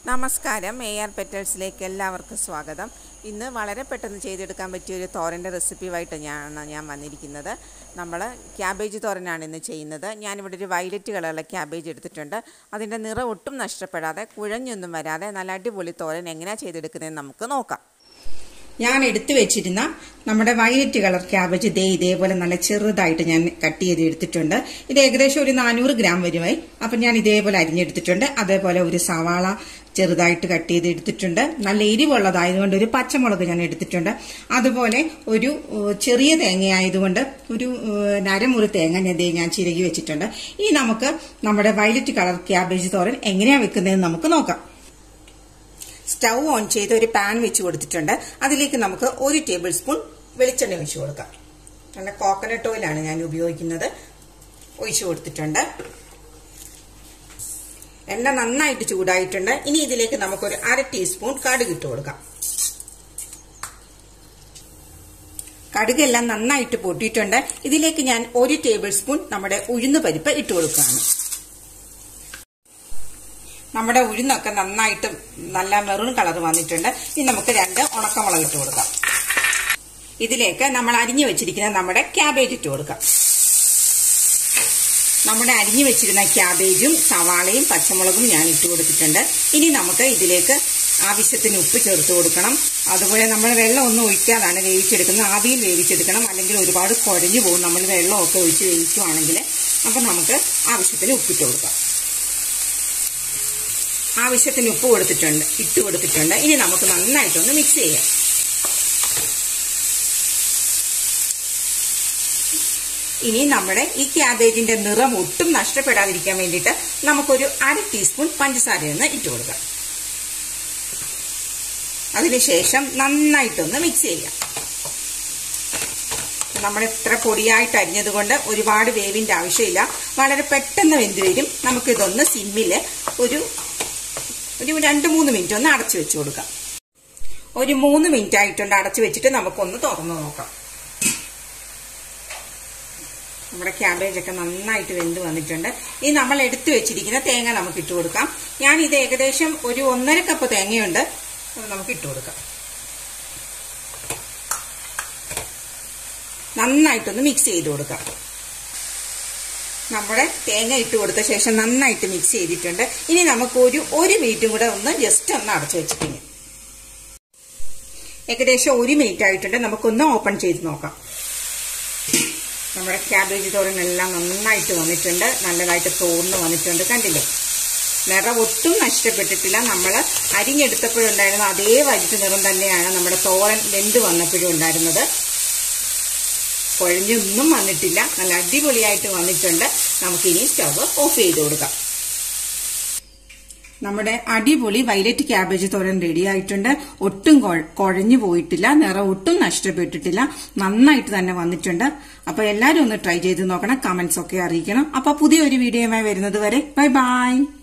നമസ്കാരം A R പെറ്റൽസിലേക്ക് എല്ലാവർക്കും സ്വാഗതം ഇന്ന് വളരെ പെട്ടെന്ന് ചെയ്തെടുക്കാൻ പറ്റിയ ഒരു തോരൻ്റെ റെസിപ്പിയുമായിട്ട് ഞാൻ ഞാൻ വന്നിരിക്കുന്നത് നമ്മൾ ക്യാബേജ് തോരനാണ് ഇന്ന് ചെയ്യുന്നത് ഞാനിവിടെ ഒരു വയലറ്റ് കളറുള്ള ക്യാബേജ് എടുത്തിട്ടുണ്ട് അതിൻ്റെ നിറം ഒട്ടും നഷ്ടപ്പെടാതെ കുഴഞ്ഞൊന്നും വരാതെ നല്ല അടിപൊളി തോരൻ എങ്ങനെയാണ് ചെയ്തെടുക്കുന്നതെന്ന് നമുക്ക് നോക്കാം ഞാൻ എടുത്തു വെച്ചിരുന്ന നമ്മുടെ വയലറ്റ് കളർ ക്യാബേജ് ദേ ഇതേപോലെ നല്ല ചെറുതായിട്ട് ഞാൻ കട്ട് ചെയ്ത് എടുത്തിട്ടുണ്ട് ഇത് ഏകദേശം ഒരു നാനൂറ് ഗ്രാം വരുമായി അപ്പം ഞാൻ ഇതേപോലെ അരിഞ്ഞെടുത്തിട്ടുണ്ട് അതേപോലെ ഒരു സവാള ചെറുതായിട്ട് കട്ട് ചെയ്ത് എടുത്തിട്ടുണ്ട് നല്ല എരിവുള്ളതായതുകൊണ്ട് ഒരു പച്ചമുളക് ഞാൻ എടുത്തിട്ടുണ്ട് അതുപോലെ ഒരു ഏഹ്, ചെറിയ തേങ്ങ ആയതുകൊണ്ട് ഒരു ഏഹ്, നരമുറി തേങ്ങ ഞാൻ ദേ ഞാൻ ചിരകി വെച്ചിട്ടുണ്ട് ഇനി നമുക്ക് നമ്മുടെ വയലറ്റ് കളർ ക്യാബേജ് തോരൻ എങ്ങനെയാ വെക്കുന്നതെന്ന് നമുക്ക് നോക്കാം സ്റ്റൗ ഓൺ ചെയ്ത് ഒരു പാൻ വെച്ച് കൊടുത്തിട്ടുണ്ട് അതിലേക്ക് നമുക്ക് ഒരു ടേബിൾ സ്പൂൺ വെളിച്ചെണ്ണ ഒഴിച്ചു കൊടുക്കാം നല്ല കോക്കനട്ട് ഓയിലാണ് ഞാൻ ഉപയോഗിക്കുന്നത് ഒഴിച്ചു കൊടുത്തിട്ടുണ്ട് എണ്ണ നന്നായിട്ട് ചൂടായിട്ടുണ്ട് ഇനി ഇതിലേക്ക് നമുക്കൊരു അര ടീസ്പൂൺ കടുക് ഇട്ട് കൊടുക്കാം കടുകെല്ലാം നന്നായിട്ട് പൊട്ടിയിട്ടുണ്ട് ഇതിലേക്ക് ഞാൻ ഒരു ടേബിൾ സ്പൂൺ നമ്മുടെ ഉഴുന്ന് പരിപ്പ് ഇട്ട് കൊടുക്കുകയാണ് നമ്മുടെ ഉഴുന്നൊക്കെ നന്നായിട്ട് നല്ല മെറൂൺ കളർ വന്നിട്ടുണ്ട് ഇനി നമുക്ക് രണ്ട് ഉണക്കമുളക് ഇട്ട് കൊടുക്കാം ഇതിലേക്ക് നമ്മൾ അരിഞ്ഞു വെച്ചിരിക്കുന്ന നമ്മുടെ ക്യാബേജ് ഇട്ട് കൊടുക്കാം നമ്മുടെ അരിഞ്ഞു വെച്ചിരുന്ന ക്യാബേജും സവാളയും പച്ചമുളകും ഞാൻ ഇട്ട് കൊടുത്തിട്ടുണ്ട് ഇനി നമുക്ക് ഇതിലേക്ക് ആവശ്യത്തിന് ഉപ്പ് ചേർത്ത് കൊടുക്കണം അതുപോലെ നമ്മൾ വെള്ളം ഒന്നും ഒഴിക്കാതാണ് വേവിച്ചെടുക്കുന്നത് ആവിയിൽ വേവിച്ചെടുക്കണം അല്ലെങ്കിൽ ഒരുപാട് കുഴഞ്ഞു പോകും നമ്മൾ വെള്ളമൊക്കെ ഒഴിച്ച് വേവിക്കുവാണെങ്കിൽ അപ്പം നമുക്ക് ആവശ്യത്തിന് ഉപ്പിട്ട് കൊടുക്കാം ആവശ്യത്തിന് ഉപ്പ് കൊടുത്തിട്ടുണ്ട് ഇട്ട് കൊടുത്തിട്ടുണ്ട് ഇനി നമുക്ക് നന്നായിട്ടൊന്ന് മിക്സ് ചെയ്യാം ഇനി നമ്മുടെ ഈ ക്യാബേജിന്റെ നിറം ഒട്ടും നഷ്ടപ്പെടാതിരിക്കാൻ വേണ്ടിയിട്ട് നമുക്കൊരു അര ടീസ്പൂൺ പഞ്ചസാരയൊന്ന് ഇട്ട് കൊടുക്കാം അതിനുശേഷം നന്നായിട്ടൊന്ന് മിക്സ് ചെയ്യാം നമ്മൾ ഇത്ര പൊടിയായിട്ട് അരിഞ്ഞത് കൊണ്ട് ഒരുപാട് വേവിന്റെ ആവശ്യമില്ല വളരെ പെട്ടെന്ന് വെന്ത് വരും നമുക്കിതൊന്ന് സിമ്മില് ഒരു ഒരു രണ്ട് മൂന്ന് മിനിറ്റ് ഒന്ന് അടച്ചു വെച്ച് കൊടുക്കാം ഒരു മൂന്ന് മിനിറ്റ് ആയിട്ടുണ്ട് അടച്ചു വെച്ചിട്ട് നമുക്കൊന്ന് തുറന്നു നോക്കാം നമ്മുടെ ക്യാബേജ് ഒക്കെ നന്നായിട്ട് വെന്ത് വന്നിട്ടുണ്ട് ഇനി നമ്മൾ എടുത്തു വെച്ചിരിക്കുന്ന തേങ്ങ നമുക്ക് ഇട്ട് കൊടുക്കാം ഞാൻ ഇത് ഏകദേശം ഒരു ഒന്നര കപ്പ് തേങ്ങയുണ്ട് അത് നമുക്ക് ഇട്ട് കൊടുക്കാം നന്നായിട്ടൊന്ന് മിക്സ് ചെയ്ത് കൊടുക്കാം നമ്മുടെ തേങ്ങ ഇട്ട് കൊടുത്ത ശേഷം നന്നായിട്ട് മിക്സ് ചെയ്തിട്ടുണ്ട് ഇനി നമുക്ക് ഒരു ഒരു മിനിറ്റും കൂടെ ഒന്ന് ജസ്റ്റ് ഒന്ന് അടച്ചു വെച്ചിട്ടുണ്ട് ഏകദേശം ഒരു മിനിറ്റ് ആയിട്ടുണ്ട് നമുക്കൊന്ന് ഓപ്പൺ ചെയ്ത് നോക്കാം നമ്മുടെ ക്യാബേജ് തോരനെല്ലാം നന്നായിട്ട് വന്നിട്ടുണ്ട് നല്ലതായിട്ട് തോർന്ന് വന്നിട്ടുണ്ട് കണ്ടില്ലേ നിറം ഒട്ടും നഷ്ടപ്പെട്ടിട്ടില്ല നമ്മൾ അരിഞ്ഞെടുത്തപ്പോഴുണ്ടായിരുന്ന അതേ വരിച്ച നിറം തന്നെയാണ് നമ്മുടെ തോരൻ വെന്ത് വന്നപ്പോഴും ഉണ്ടായിരുന്നത് കുഴഞ്ഞൊന്നും വന്നിട്ടില്ല നല്ല അടിപൊളിയായിട്ട് വന്നിട്ടുണ്ട് നമുക്കിനി സ്റ്റവ് ഓഫ് ചെയ്ത് കൊടുക്കാം നമ്മുടെ അടിപൊളി വയലറ്റ് ക്യാബേജ് തോരൻ റെഡി ആയിട്ടുണ്ട് ഒട്ടും കൊ- കുഴഞ്ഞു പോയിട്ടില്ല നിറം ഒട്ടും നഷ്ടപ്പെട്ടിട്ടില്ല നന്നായിട്ട് തന്നെ വന്നിട്ടുണ്ട് അപ്പൊ എല്ലാരും ഒന്ന് ട്രൈ ചെയ്ത് നോക്കണം കമന്റ്സ് ഒക്കെ അറിയിക്കണം അപ്പൊ പുതിയൊരു വീഡിയോയുമായി വരുന്നത് വരെ ബൈ ബൈ